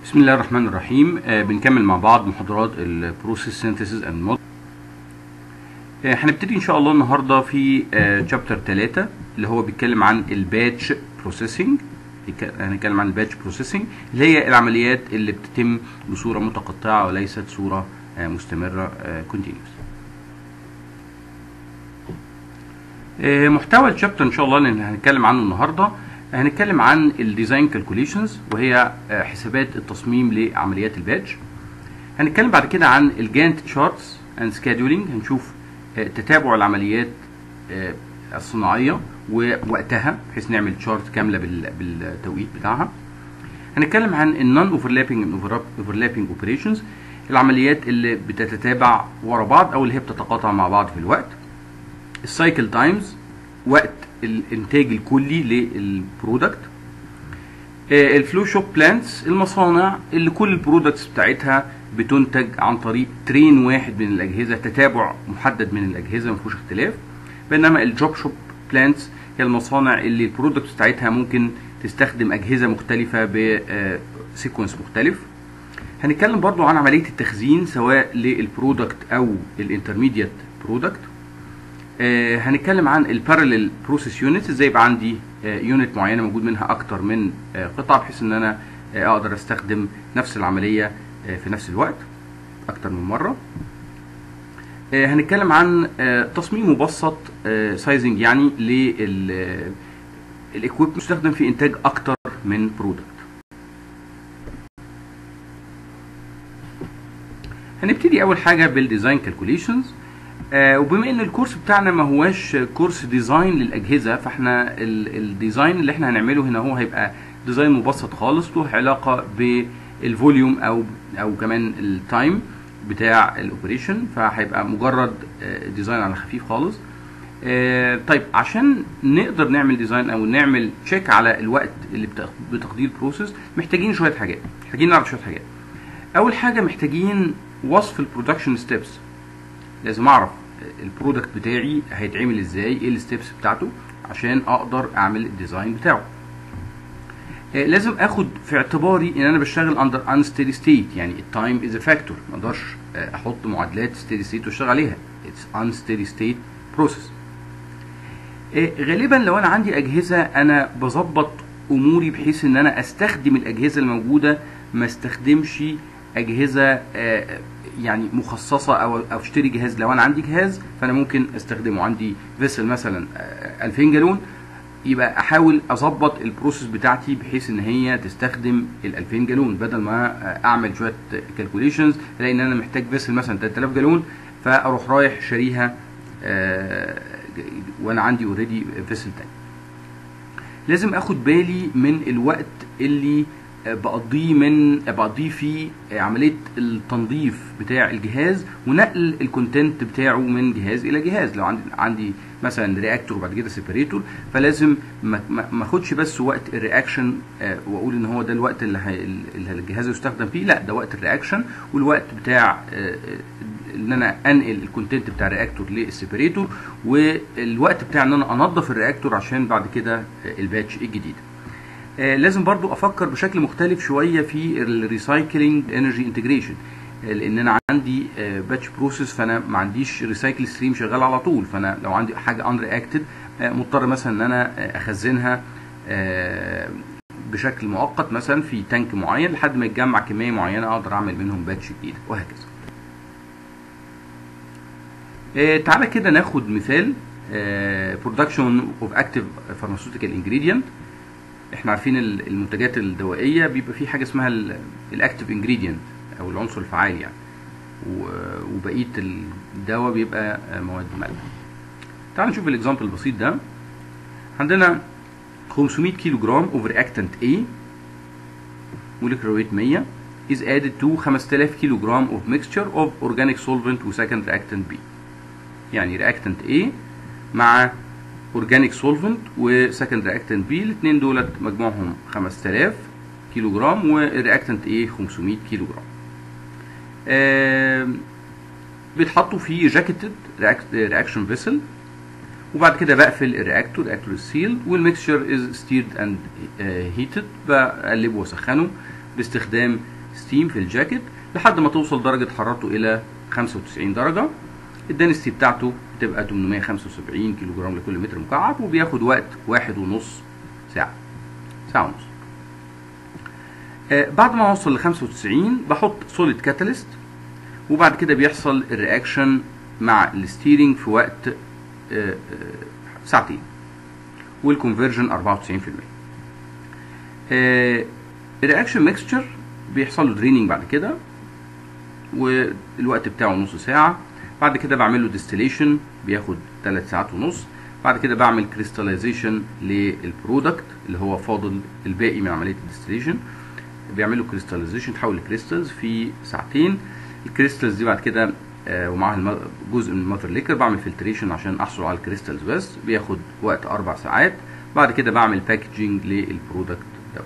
بسم الله الرحمن الرحيم آه بنكمل مع بعض محاضرات البروسيس سينثيسيس اند مود هنبتدي ان شاء الله النهارده في شابتر 3 اللي هو بيتكلم عن الباتش بروسيسنج هنتكلم عن الباتش بروسيسنج اللي هي العمليات اللي بتتم بصوره متقطعه وليست صوره آه مستمره كونتينوس آه محتوى الشابتر ان شاء الله اللي هنتكلم عنه النهارده هنتكلم عن الديزاين كالكوليشنز وهي حسابات التصميم لعمليات الباتش هنتكلم بعد كده عن الجانت شارتس اند سكادولينج هنشوف تتابع العمليات الصناعيه ووقتها بحيث نعمل شارت كامله بالتوقيت بتاعها هنتكلم عن النون اوفرلابنج اوفرلابنج اوبريشنز العمليات اللي بتتتابع ورا بعض او اللي هي بتتقاطع مع بعض في الوقت السايكل تايمز وقت الانتاج الكلي للبرودكت الفلو شوب بلانتس المصانع اللي كل البرودكتس بتاعتها بتنتج عن طريق ترين واحد من الاجهزه تتابع محدد من الاجهزه ما فيهوش اختلاف بينما الجوب شوب بلانتس هي المصانع اللي البرودكتس بتاعتها ممكن تستخدم اجهزه مختلفه بسيكونس مختلف هنتكلم برضو عن عمليه التخزين سواء للبرودكت او الانترميديت برودكت آه هنتكلم عن البارallel بروسيس يونت ازاي يبقى عندي آه يونت معينه موجود منها اكتر من آه قطعه بحيث ان انا آه اقدر استخدم نفس العمليه آه في نفس الوقت اكتر من مره آه هنتكلم عن آه تصميم مبسط آه سايزنج يعني لل الاكويب مستخدم في انتاج اكتر من برودكت هنبتدي اول حاجه بالديزاين كالكوليشنز آه وبما ان الكورس بتاعنا ما هواش كورس ديزاين للاجهزه فاحنا الديزاين اللي احنا هنعمله هنا هو هيبقى ديزاين مبسط خالص له علاقه بالفوليوم او او كمان التايم بتاع الاوبريشن فهيبقى مجرد آه ديزاين على خفيف خالص آه طيب عشان نقدر نعمل ديزاين او نعمل تشيك على الوقت اللي بتقضيه البروسيس محتاجين شويه حاجات محتاجين نعرف شويه حاجات اول حاجه محتاجين وصف البرودكشن ستيبس لازم اعرف البرودكت بتاعي هيتعمل ازاي ايه الستبس بتاعته عشان اقدر اعمل الديزاين بتاعه آه لازم اخد في اعتباري ان انا بشتغل اندر انستيدي ستيت يعني التايم از فاكتور ما اقدرش آه احط معادلات ستيدي ستيت واشتغل عليها اتس انستيدي ستيت بروسيس غالبا لو انا عندي اجهزه انا بظبط اموري بحيث ان انا استخدم الاجهزه الموجوده ما استخدمش اجهزه آه يعني مخصصه او او اشتري جهاز لو انا عندي جهاز فانا ممكن استخدمه عندي فيسل مثلا 2000 جالون يبقى احاول اظبط البروسيس بتاعتي بحيث ان هي تستخدم ال 2000 جالون بدل ما اعمل شويه كالكوليشنز الاقي ان انا محتاج فيسل مثلا 3000 جالون فاروح رايح شاريها وانا عندي اوريدي فيسل تاني لازم اخد بالي من الوقت اللي بقضيه من بقضيه في عمليه التنظيف بتاع الجهاز ونقل الكونتنت بتاعه من جهاز الى جهاز لو عندي عندي مثلا رياكتور وبعد كده سيبريتور فلازم ما اخدش بس وقت الرياكشن واقول ان هو ده الوقت اللي, هي اللي الجهاز يستخدم فيه لا ده وقت الرياكشن والوقت بتاع ان انا انقل الكونتنت بتاع الرياكتور للسيبريتور والوقت بتاع ان انا انظف الرياكتور عشان بعد كده الباتش الجديد آه لازم برضو افكر بشكل مختلف شويه في الريسايكلينج انرجي انتجريشن لان انا عندي آه باتش بروسيس فانا ما عنديش ريسايكل ستريم شغال على طول فانا لو عندي حاجه ان رياكتد آه مضطر مثلا ان انا اخزنها بشكل مؤقت مثلا في تانك معين لحد ما يتجمع كميه معينه اقدر اعمل منهم باتش جديده وهكذا تعالى كده ناخد مثال برودكشن اوف اكتيف فارماسيوتيكال انجريدينت احنا عارفين المنتجات الدوائيه بيبقى في حاجه اسمها الاكتيف انجريدينت او العنصر الفعال يعني وبقيه الدواء بيبقى مواد مالحه تعال نشوف الاكزامبل البسيط ده عندنا 500 كيلو جرام اوف رياكتنت A molecular weight 100 is added to 5000 كيلو جرام of mixture of organic solvent و second reactant B يعني reactant A مع اورجانيك سولفنت وسكند رياكتنت بي الاثنين دولت مجموعهم 5000 كيلو جرام والرياكتنت ايه 500 كيلو جرام آه بيتحطوا في جاكيتد رياكشن فيسل وبعد كده بقفل الرياكتور الرياكتور سيلد والميكسشر از ستيرد اند هيتد بقلبه واسخنه باستخدام ستيم في الجاكيت لحد ما توصل درجه حرارته الى 95 درجه الدنستي بتاعته بتبقى 875 كيلو جرام لكل متر مكعب وبياخد وقت واحد ونص ساعه ساعه ونص آه بعد ما اوصل ل 95 بحط سوليد كاتاليست وبعد كده بيحصل الرياكشن مع الستيرنج في وقت آه آه ساعتين والكونفرجن 94% الرياكشن ميكستشر بيحصل له دريننج بعد كده والوقت بتاعه نص ساعه بعد كده بعمل له ديستليشن بياخد 3 ساعات ونص بعد كده بعمل كريستاليزيشن للبرودكت اللي هو فاضل الباقي من عمليه الديستليشن بيعمل له كريستاليزيشن تحول لكريستالز في ساعتين الكريستالز دي بعد كده آه ومعاها جزء من الماتر ليكر بعمل فلتريشن عشان احصل على الكريستالز بس بياخد وقت اربع ساعات بعد كده بعمل باكجينج للبرودكت دوت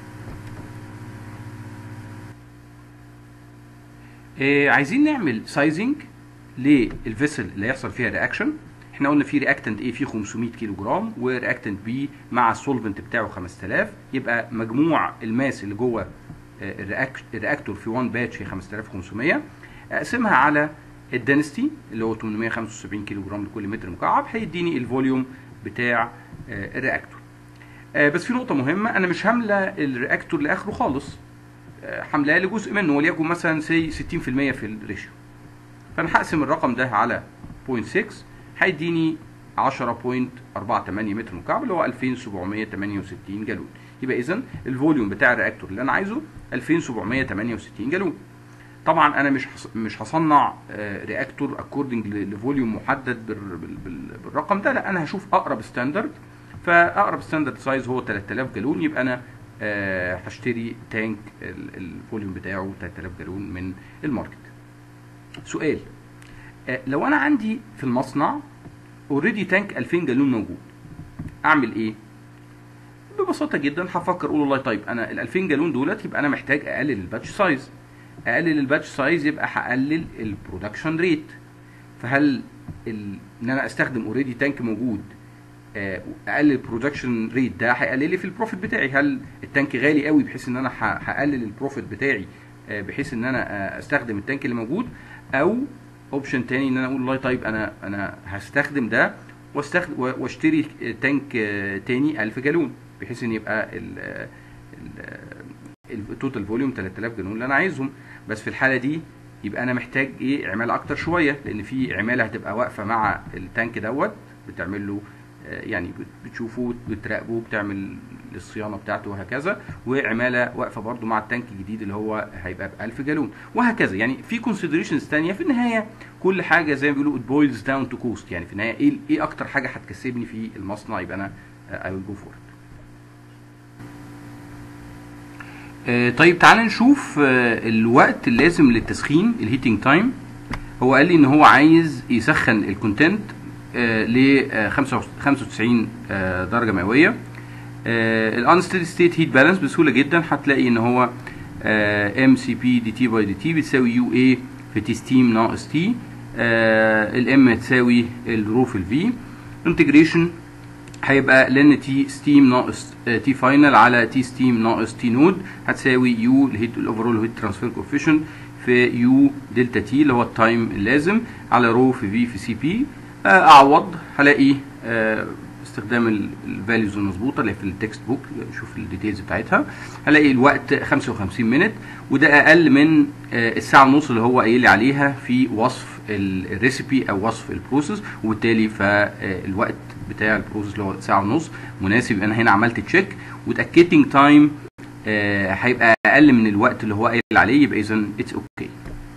آه عايزين نعمل سايزنج للفيسل اللي هيحصل فيها رياكشن احنا قلنا في رياكتنت ايه فيه 500 كيلو جرام ورياكتنت بي مع السولفنت بتاعه 5000 يبقى مجموع الماس اللي جوه الرياكتور في 1 باتش هي 5500 اقسمها على الدنستي اللي هو 875 كيلو جرام لكل متر مكعب هيديني الفوليوم بتاع الرياكتور بس في نقطه مهمه انا مش هامله الرياكتور لاخره خالص حملاه لجزء منه وليكن مثلا سي 60% في الريشيو فانا هقسم الرقم ده على 0.6 هيديني 10.48 متر مكعب اللي هو 2768 جالون يبقى اذا الفوليوم بتاع الرياكتور اللي انا عايزه 2768 جالون طبعا انا مش مش هصنع رياكتور اكوردنج لفوليوم محدد بالرقم ده لا انا هشوف اقرب ستاندرد فاقرب ستاندرد سايز هو 3000 جالون يبقى انا هشتري تانك الفوليوم بتاعه 3000 جالون من الماركت سؤال لو انا عندي في المصنع اوريدي تانك 2000 جالون موجود اعمل ايه ببساطه جدا هفكر اقول والله طيب انا ال 2000 جالون دولت يبقى انا محتاج اقلل الباتش سايز اقلل الباتش سايز يبقى هقلل البرودكشن ريت فهل ال... ان انا استخدم اوريدي تانك موجود اقلل البرودكشن ريت ده هيقلل لي في البروفيت بتاعي هل التانك غالي قوي بحيث ان انا هقلل البروفيت بتاعي بحيث ان انا استخدم التانك اللي موجود او اوبشن تاني ان انا اقول والله طيب انا انا هستخدم ده واستخدم واشتري تانك تاني 1000 جالون بحيث ان يبقى التوتال فوليوم 3000 جالون اللي انا عايزهم بس في الحاله دي يبقى انا محتاج ايه عماله اكتر شويه لان في عماله هتبقى واقفه مع التانك دوت بتعمل له يعني بتشوفه بتراقبه بتعمل الصيانه بتاعته وهكذا وعماله واقفه برده مع التانك الجديد اللي هو هيبقى ب 1000 جالون وهكذا يعني في كونسيدريشنز ثانيه في النهايه كل حاجه زي ما بيقولوا it boils down to cost يعني في النهايه ايه ايه اكتر حاجه هتكسبني في المصنع يبقى انا I will go for it. آه طيب تعالى نشوف آه الوقت اللازم للتسخين الهيتنج تايم هو قال لي ان هو عايز يسخن الكونتنت آه ل 95 درجه مئويه الانستيدي ستيت هيت بالانس بسهوله جدا هتلاقي ان هو ام سي بي دي تي باي دي تي بتساوي يو اي في تي ستيم ناقص تي الام تساوي الرو في الفي انتجريشن هيبقى لان تي ستيم ناقص تي فاينل على تي ستيم ناقص تي نود هتساوي يو الهيت الاوفرول هيت ترانسفير كوفيشنت في يو دلتا تي اللي هو التايم اللازم على رو في في في سي بي اعوض هلاقي استخدام الفاليوز المظبوطه اللي في التكست بوك شوف الديتيلز بتاعتها هلاقي الوقت 55 مينت وده اقل من الساعه ونص اللي هو قايل لي عليها في وصف الريسيبي او وصف البروسيس وبالتالي فالوقت بتاع البروسيس اللي هو ساعه ونص مناسب انا هنا عملت تشيك وتاكدتنج تايم هيبقى اقل من الوقت اللي هو قايل عليه يبقى اذا اتس اوكي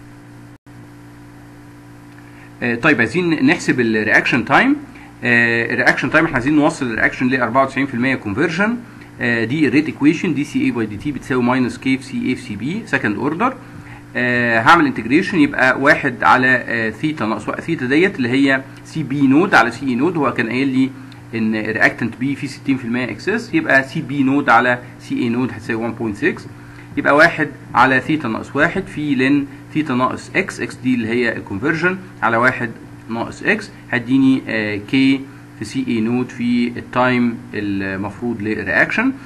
طيب عايزين نحسب الرياكشن تايم الرياكشن تايم احنا عايزين نوصل الرياكشن ل 94% كونفرجن دي الريت ايكويشن دي سي اي باي دي تي بتساوي ماينس كي في سي اي في سي بي سكند اوردر هعمل انتجريشن يبقى واحد على ثيتا ناقص ثيتا ديت اللي هي سي بي نود على سي اي نود هو كان قايل لي ان رياكتنت بي فيه 60% اكسس يبقى سي بي نود على سي اي نود هتساوي 1.6 يبقى واحد على ثيتا ناقص واحد في لن ثيتا ناقص اكس اكس دي اللي هي الكونفرجن على واحد ناقص اكس هديني كي في سي اي نود في التايم المفروض للرياكشن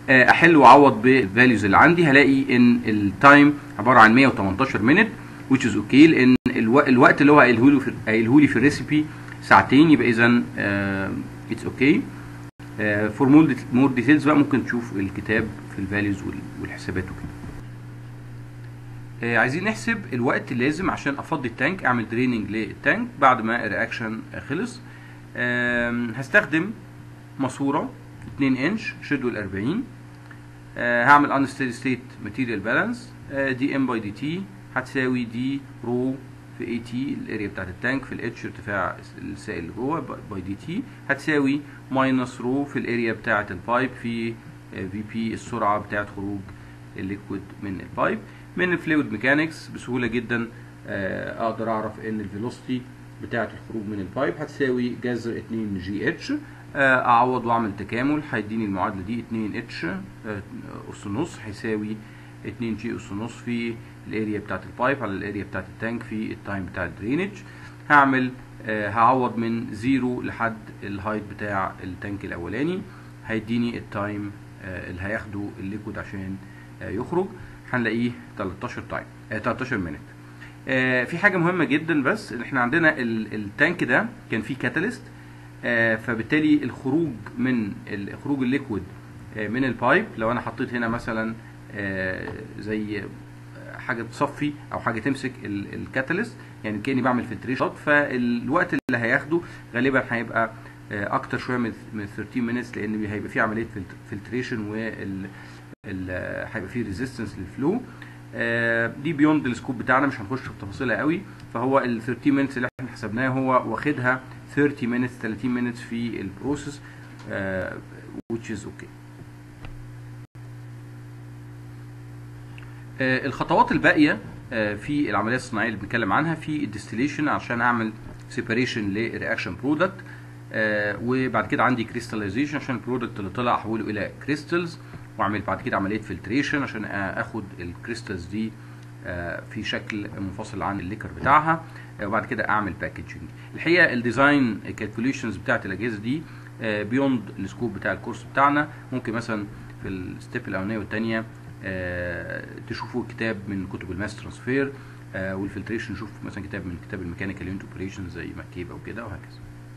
آه، احل واعوض بالفاليوز اللي عندي هلاقي ان التايم عباره عن 118 مينت which is okay لان الو... الوقت اللي هو قايله لي في قايله لي في الريسيبي ساعتين يبقى اذا اتس اوكي فور مور ديتيلز بقى ممكن تشوف الكتاب في الفاليوز والحسابات وكده آه، عايزين نحسب الوقت اللازم عشان افضي التانك اعمل دريننج للتانك بعد ما الرياكشن خلص آم، هستخدم ماسوره 2 انش شدول 40 آه، هعمل ان ستيدي ستيت ماتيريال بالانس دي ام باي دي تي هتساوي دي رو في اي تي الاريا بتاعت التانك في الاتش ارتفاع السائل اللي جوه باي دي تي هتساوي ماينس رو في الاريا بتاعت البايب في في بي السرعه بتاعت خروج الليكويد من البايب من الفلويد ميكانكس بسهوله جدا آه، اقدر اعرف ان الفيلوسيتي بتاعه الخروج من البايب هتساوي جذر 2 جي اتش اعوض واعمل تكامل هيديني المعادله دي 2 اتش اس نص هيساوي 2 جي اس نص في الاريا بتاعه البايب على الاريا بتاعه التانك في التايم بتاع الدرينج هعمل آه، هعوض من زيرو لحد الهايت بتاع التانك الاولاني هيديني التايم آه، اللي هياخده الليكويد عشان آه، يخرج هنلاقيه 13 تايم آه 13 مينت آه في حاجه مهمه جدا بس ان احنا عندنا ال- التانك ده كان فيه كاتاليست آه فبالتالي الخروج من ال- خروج الليكويد آه من البايب لو انا حطيت هنا مثلا آه زي حاجه تصفي او حاجه تمسك ال- الكاتاليست يعني كاني بعمل فلتريشن فالوقت اللي هياخده غالبا هيبقى آه، اكتر شويه من من 13 مينتس لان هيبقى فيه عمليه فلتريشن وال ال- هيبقى فيه ريزيستنس للفلو آه، دي بيوند السكوب بتاعنا مش هنخش في تفاصيلها قوي فهو ال 13 مينتس اللي احنا حسبناه هو واخدها 30 مينتس 30 مينتس في البروسيس آه، which is okay آه، الخطوات الباقيه آه، في العمليه الصناعيه اللي بنتكلم عنها في الديستليشن عشان اعمل سيبريشن لرياكشن برودكت وبعد كده عندي كريستاليزيشن عشان البرودكت اللي طلع احوله الى كريستالز واعمل بعد كده عمليه فلتريشن عشان آه، اخد الكريستالز دي آه، في شكل منفصل عن الليكر بتاعها آه، وبعد كده اعمل باكجنج الحقيقه الديزاين كالكوليشنز بتاعت الاجهزه دي بيوند السكوب بتاع الكورس بتاعنا ممكن مثلا في الستيب الاولانيه والثانيه تشوفوا كتاب من كتب الماس ترانسفير آه، والفلتريشن نشوف مثلا كتاب من كتاب الميكانيكال يونت اوبريشن زي ماكيب او كده وهكذا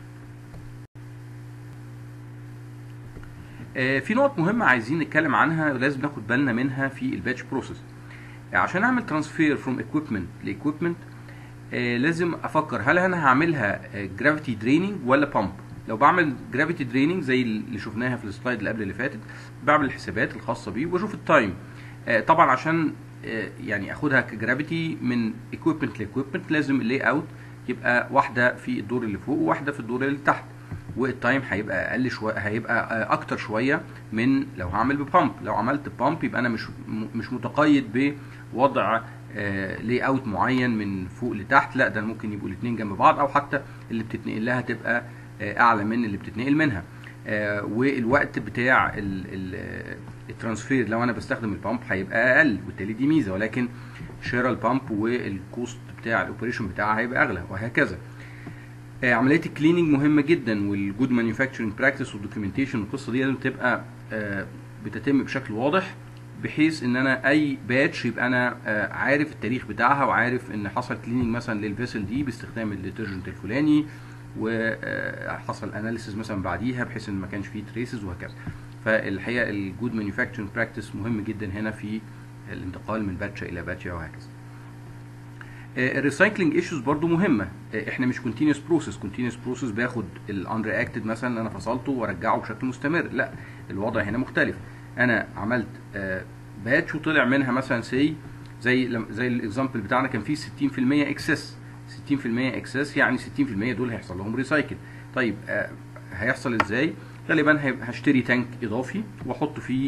آه، في نقط مهمة عايزين نتكلم عنها ولازم ناخد بالنا منها في الباتش بروسيس عشان اعمل ترانسفير فروم ايكويبمنت لايكويبمنت لازم افكر هل انا هعملها جرافيتي دريننج ولا بامب لو بعمل جرافيتي دريننج زي اللي شفناها في السلايد اللي قبل اللي فاتت بعمل الحسابات الخاصه بيه وبشوف التايم آه، طبعا عشان آه، يعني اخدها كجرافيتي من ايكويبمنت لايكويبمنت لازم اللي اوت يبقى واحده في الدور اللي فوق وواحده في الدور اللي تحت والتايم هيبقى اقل شويه هيبقى آه، اكتر شويه من لو هعمل ببامب لو عملت بامب يبقى انا مش م- مش متقيد بوضع لي اوت معين من فوق لتحت لا ده ممكن يبقوا الاثنين جنب بعض او حتى اللي بتتنقل لها تبقى آه، اعلى من اللي بتتنقل منها آه، والوقت بتاع ال- ال- الترانسفير لو انا بستخدم البامب هيبقى اقل وبالتالي دي ميزه ولكن شراء البامب والكوست بتاع الاوبريشن بتاعها هيبقى اغلى وهكذا آه، عمليه الكليننج مهمه جدا والجود مانيفاكتشرنج براكتس والدوكيومنتيشن والقصه دي لازم تبقى آه، بتتم بشكل واضح بحيث ان انا اي باتش يبقى انا آه، عارف التاريخ بتاعها وعارف ان حصل كليننج مثلا للفيسل دي باستخدام الديترجنت الفلاني وحصل اناليسيز مثلا بعديها بحيث ان ما كانش فيه تريسز وهكذا فالحقيقه الجود مانيفاكتشرنج براكتس مهم جدا هنا في الانتقال من باتشه الى باتشه وهكذا الريسايكلينج ايشوز برضو مهمه آه، احنا مش كونتينوس بروسيس كونتينوس بروسيس باخد الانرياكتد مثلا اللي انا فصلته وارجعه بشكل مستمر لا الوضع هنا مختلف انا عملت باتش وطلع منها مثلا سي زي لم- زي الاكزامبل بتاعنا كان فيه 60% اكسس 60% اكسس يعني 60% دول هيحصل لهم ريسايكل طيب آه، هيحصل ازاي غالبا هيبقى هشتري تانك اضافي واحط فيه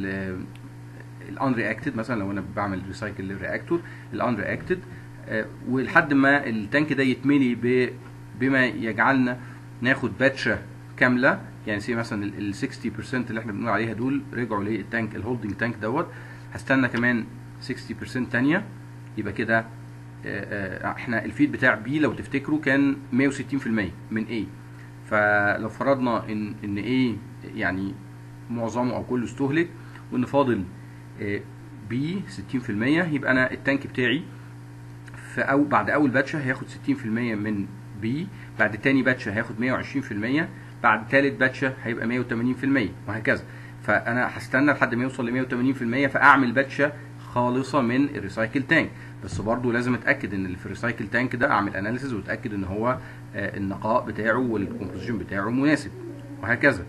الان رياكتد مثلا لو انا بعمل ريسايكل للرياكتور الان رياكتد ولحد ما التانك ده يتملي ب- بما يجعلنا ناخد باتشه كامله يعني سي مثلا ال 60% اللي احنا بنقول عليها دول رجعوا للتانك الهولدنج تانك دوت هستنى كمان 60% تانية يبقى كده آه، آه، احنا الفيد بتاع بي لو تفتكروا كان 160% من A فلو فرضنا ان ان A يعني معظمه او كله استهلك وان فاضل بي 60% يبقى انا التانك بتاعي في او بعد اول باتشه هياخد 60% من بي بعد تاني باتشه هياخد 120% بعد تالت باتشه هيبقى 180% وهكذا فانا هستنى لحد ما يوصل ل 180% فاعمل باتشه خالصه من الريسايكل تانك بس برضو لازم اتاكد ان اللي في الريسايكل تانك ده اعمل اناليسيز واتاكد ان هو آه، النقاء بتاعه والكومبوزيشن بتاعه مناسب وهكذا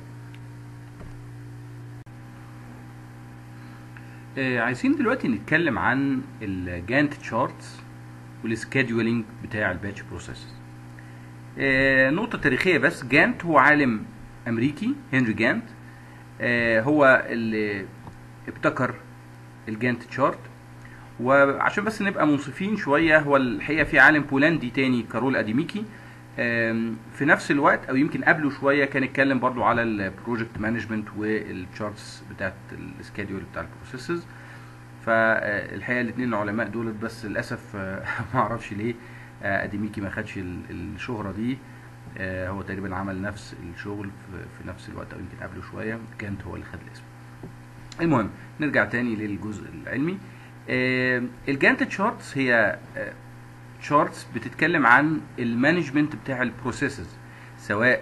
آه، عايزين دلوقتي نتكلم عن الجانت تشارتس والسكادولينج بتاع الباتش بروسيسز آه، نقطة تاريخية بس جانت هو عالم أمريكي هنري جانت آه، هو اللي ابتكر الجانت تشارت وعشان بس نبقى منصفين شوية هو الحقيقة في عالم بولندي تاني كارول أديميكي آم، في نفس الوقت او يمكن قبله شويه كان اتكلم برضو على البروجكت مانجمنت والتشارتس بتاعت السكادول بتاع البروسيسز فالحقيقه الاثنين العلماء دول بس للاسف آه، ما اعرفش ليه آه، اديميكي ما خدش ال- الشهره دي آه، هو تقريبا عمل نفس الشغل في في نفس الوقت او يمكن قبله شويه كانت هو اللي خد الاسم المهم نرجع تاني للجزء العلمي آه، الجانت تشارتس هي تشارتس بتتكلم عن المانجمنت بتاع البروسيسز سواء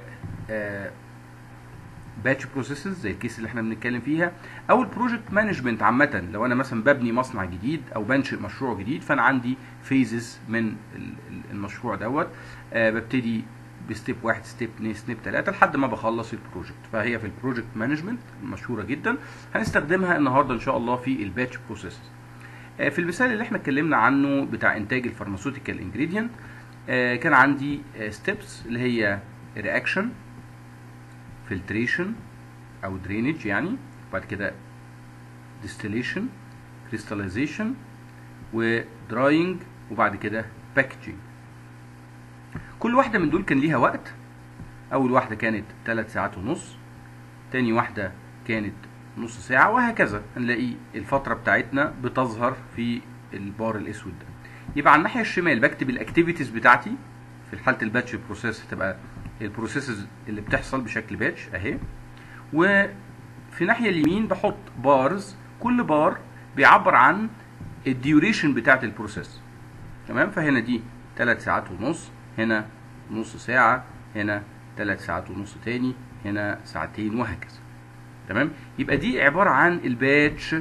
باتش بروسيسز زي الكيس اللي احنا بنتكلم فيها او البروجكت مانجمنت عامه لو انا مثلا ببني مصنع جديد او بنشئ مشروع جديد فانا عندي فيزز من ال- ال- المشروع دوت آه، ببتدي بستيب واحد ستيب اتنين ستيب ثلاثة لحد ما بخلص البروجكت فهي في البروجكت مانجمنت مشهورة جدا هنستخدمها النهاردة ان شاء الله في الباتش بروسيسز آه، في المثال اللي احنا اتكلمنا عنه بتاع انتاج الفارماسيوتيكال انجريدينت كان عندي ستيبس اللي هي رياكشن فلتريشن او درينج يعني بعد كده ديستيليشن كريستاليزيشن ودراينج وبعد كده باكجينج كل واحده من دول كان ليها وقت اول واحده كانت 3 ساعات ونص تاني واحده كانت نص ساعة وهكذا هنلاقي الفترة بتاعتنا بتظهر في البار الاسود ده يبقى على الناحية الشمال بكتب الاكتيفيتيز بتاعتي في حالة الباتش بروسيس هتبقى البروسيسز اللي بتحصل بشكل باتش اهي وفي الناحية اليمين بحط بارز كل بار بيعبر عن الديوريشن بتاعت البروسيس تمام فهنا دي 3 ساعات ونص هنا نص ساعة هنا 3 ساعات ونص تاني هنا ساعتين وهكذا تمام يبقى دي عبارة عن الباتش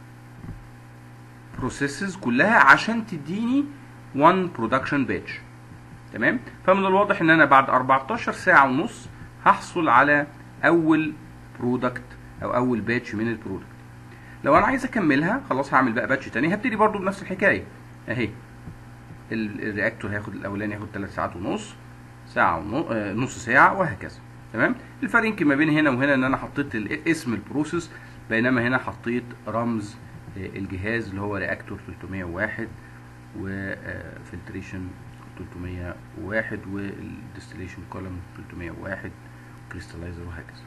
بروسيسز كلها عشان تديني 1 برودكشن باتش تمام فمن الواضح ان انا بعد 14 ساعة ونص هحصل على اول برودكت او اول باتش من البرودكت لو انا عايز اكملها خلاص هعمل بقى باتش تاني هبتدي برضو بنفس الحكاية اهي ال- الرياكتور هياخد الاولاني هياخد 3 ساعات ونص ساعة ونص نص ساعة وهكذا تمام الفرق يمكن ما بين هنا وهنا ان انا حطيت ال- اسم البروسيس بينما هنا حطيت رمز آه، الجهاز اللي هو رياكتور 301 وفلتريشن 301 والديستليشن كولوم 301 كريستالايزر وهكذا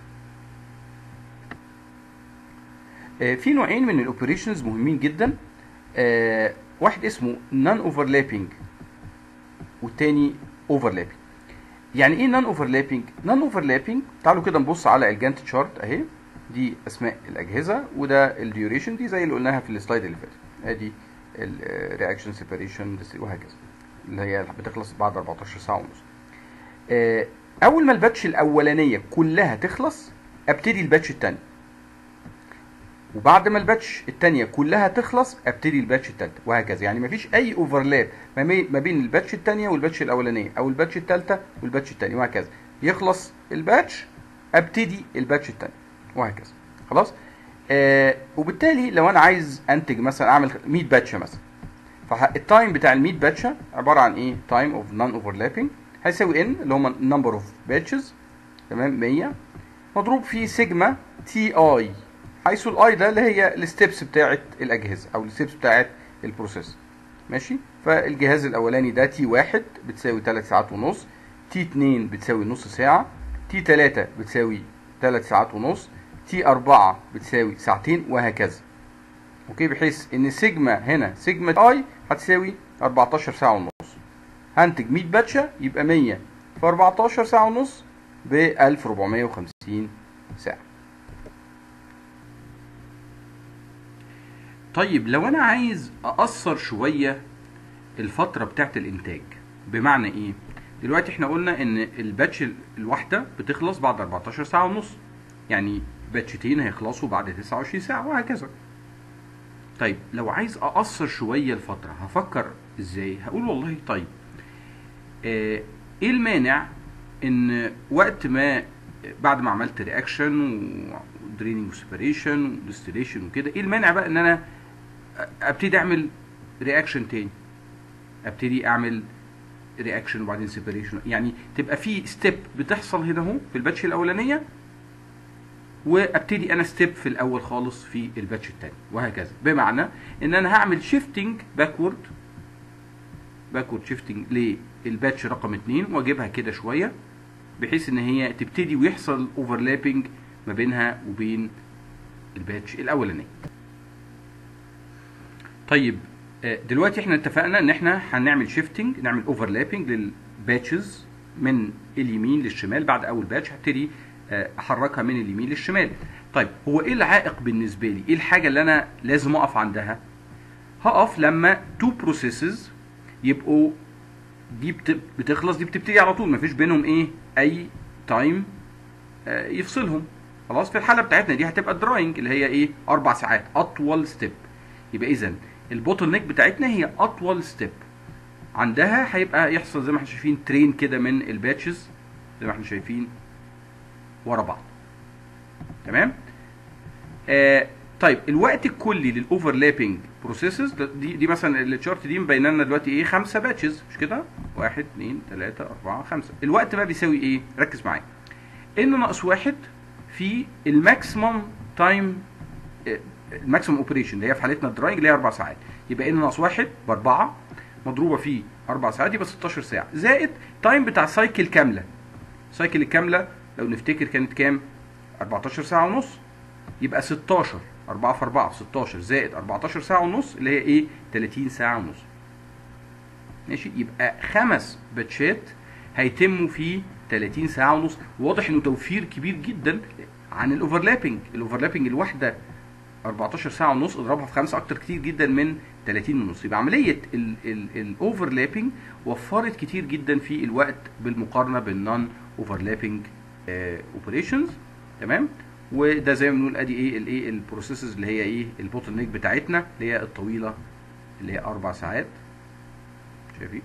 آه، في نوعين من الاوبريشنز مهمين جدا آه، واحد اسمه نون اوفرلابنج والتاني اوفرلابنج يعني ايه نون اوفرلابنج نون اوفرلابنج تعالوا كده نبص على الجانت تشارت اهي دي اسماء الاجهزه وده الديوريشن دي زي اللي قلناها في السلايد اللي فات ادي الرياكشن سيبريشن وهكذا اللي هي بتخلص بعد 14 ساعه ونص آه، اول ما الباتش الاولانيه كلها تخلص ابتدي الباتش الثاني وبعد ما الباتش الثانيه كلها تخلص ابتدي الباتش الثالثه وهكذا يعني مفيش اي اوفرلاب ما بي- ما بين الباتش الثانيه والباتش الاولانيه او الباتش الثالثه والباتش الثاني وهكذا يخلص الباتش ابتدي الباتش الثاني وهكذا خلاص آه وبالتالي لو انا عايز انتج مثلا اعمل 100 باتشه مثلا فالتايم بتاع ال 100 باتشه عباره عن ايه تايم اوف نون اوفرلابنج هيساوي ان اللي هم نمبر اوف باتشز تمام 100 مضروب في سيجما تي اي حيث الاي ده اللي هي الستبس بتاعت الاجهزه او الستبس بتاعت البروسيس ماشي فالجهاز الاولاني ده تي واحد بتساوي 3 ساعات ونص تي 2 بتساوي نص ساعه تي 3 بتساوي 3 ساعات ونص تي 4 بتساوي ساعتين وهكذا اوكي بحيث ان سيجما هنا سيجما اي هتساوي 14 ساعه ونص هنتج 100 باتشه يبقى 100 في 14 ساعه ونص ب 1450 ساعه طيب لو انا عايز اقصر شويه الفتره بتاعت الانتاج بمعنى ايه دلوقتي احنا قلنا ان الباتش الواحده بتخلص بعد 14 ساعه ونص يعني باتشتين هيخلصوا بعد 29 ساعه وهكذا طيب لو عايز اقصر شويه الفتره هفكر ازاي هقول والله طيب آه ايه المانع ان وقت ما بعد ما عملت رياكشن ودريننج وسيبريشن وديستليشن وكده ايه المانع بقى ان انا ابتدي اعمل رياكشن تاني ابتدي اعمل رياكشن وبعدين سيبريشن يعني تبقى في ستيب بتحصل هنا اهو في الباتش الاولانيه وابتدي انا ستيب في الاول خالص في الباتش الثاني وهكذا بمعنى ان انا هعمل شيفتنج باكورد باكورد شيفتنج للباتش رقم 2 واجيبها كده شويه بحيث ان هي تبتدي ويحصل اوفرلابنج ما بينها وبين الباتش الاولاني طيب دلوقتي احنا اتفقنا ان احنا هنعمل شيفتنج نعمل اوفرلابنج للباتشز من اليمين للشمال بعد اول باتش هبتدي احركها من اليمين للشمال طيب هو ايه العائق بالنسبه لي ايه الحاجه اللي انا لازم اقف عندها هقف لما تو بروسيسز يبقوا دي بتخلص دي بتبتدي على طول مفيش بينهم ايه اي تايم يفصلهم خلاص في الحاله بتاعتنا دي هتبقى الدراينج اللي هي ايه اربع ساعات اطول ستيب يبقى اذا البوتل نيك بتاعتنا هي اطول ستيب عندها هيبقى يحصل زي ما احنا شايفين ترين كده من الباتشز زي ما احنا شايفين ورا بعض تمام آه طيب الوقت الكلي للاوفرلابنج بروسيسز دي دي مثلا التشارت دي مبينه لنا دلوقتي ايه خمسه باتشز مش كده؟ واحد اثنين ثلاثه اربعه خمسه الوقت بقى بيساوي ايه؟ ركز معايا ان ناقص واحد في الماكسيمم تايم الماكسيمم اوبريشن اللي هي في حالتنا الدراينج اللي هي اربع ساعات يبقى ان ناقص واحد باربعه مضروبه في اربع ساعات يبقى 16 ساعه زائد تايم بتاع سايكل كامله السايكل الكامله لو نفتكر كانت كام 14 ساعه ونص يبقى 16 4 في 4 في 16 زائد 14 ساعه ونص اللي هي ايه 30 ساعه ونص ماشي يبقى خمس باتشات هيتموا في 30 ساعه ونص واضح انه توفير كبير جدا عن الاوفرلابنج الاوفرلابنج الواحده 14 ساعه ونص اضربها في خمسه اكتر كتير جدا من 30 ونص يبقى عمليه الاوفرلابنج وفرت كتير جدا في الوقت بالمقارنه بالنون اوفرلابنج اوبريشنز تمام وده زي ما بنقول ادي ايه الايه البروسيسز اللي هي ايه البوتل نيك بتاعتنا اللي هي الطويله اللي هي اربع ساعات شايفين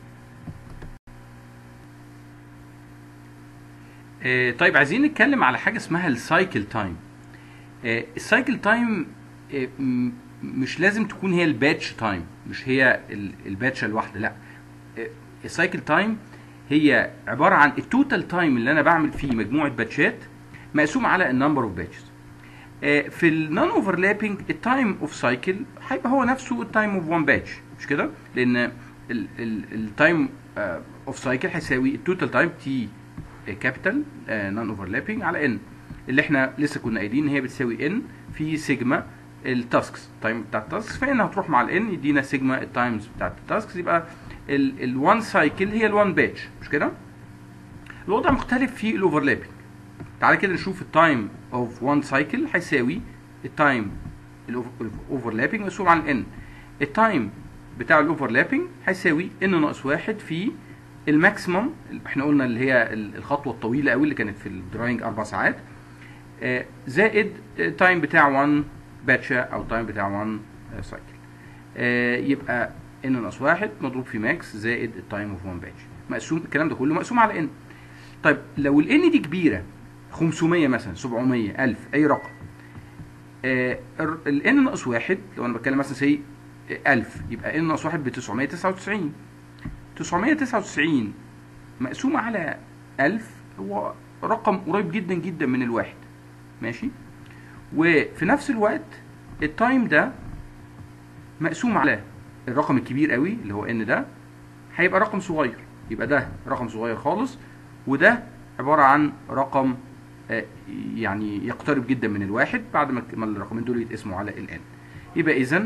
آه طيب عايزين نتكلم على حاجه اسمها السايكل تايم آه السايكل تايم آه مش لازم تكون هي الباتش تايم مش هي الباتشه الواحده لا آه السايكل تايم هي عباره عن التوتال تايم اللي انا بعمل فيه مجموعه باتشات مقسوم على النمبر اوف باتشز في النون اوفرلابنج التايم اوف سايكل هيبقى هو نفسه التايم اوف وان باتش مش كده لان التايم اوف سايكل هيساوي التوتال تايم تي كابيتال نون اوفرلابنج على ان اللي احنا لسه كنا قايلين هي بتساوي ان في سيجما التاسكس التايم بتاع التاسكس فان هتروح مع الان يدينا سيجما التايمز بتاعت التاسكس يبقى الوان سايكل هي الوان باتش مش كده الوضع مختلف في الاوفرلابنج تعالى كده نشوف التايم اوف وان سايكل هيساوي التايم الاوفرلابنج مقسوم على الان التايم بتاع الاوفرلابنج هيساوي ان ناقص واحد في الماكسيمم احنا قلنا اللي هي الخطوه الطويله قوي اللي كانت في الدراينج اربع ساعات زائد التايم بتاع 1 باتشا او تايم بتاع 1 سايكل يبقى ان ناقص واحد مضروب في ماكس زائد التايم اوف 1 باتش مقسوم الكلام ده كله مقسوم على ان طيب لو الان دي كبيره 500 مثلا 700 1000 اي رقم آه الان ناقص واحد لو انا بتكلم مثلا سي 1000 يبقى ان ناقص واحد ب 999 999 مقسومة على 1000 هو رقم قريب جدا جدا من الواحد ماشي وفي نفس الوقت التايم ده مقسوم على الرقم الكبير قوي اللي هو ان ده هيبقى رقم صغير يبقى ده رقم صغير خالص وده عبارة عن رقم يعني يقترب جدا من الواحد بعد ما الرقمين دول يتقسموا على الان يبقى اذا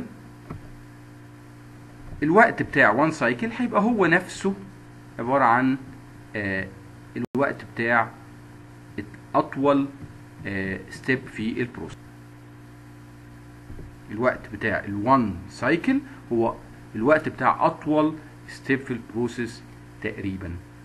الوقت بتاع وان سايكل هيبقى هو نفسه عبارة عن الوقت بتاع اطول ستيب في البروسيس الوقت بتاع الوان سايكل هو الوقت بتاع اطول ستيب في البروسيس تقريبا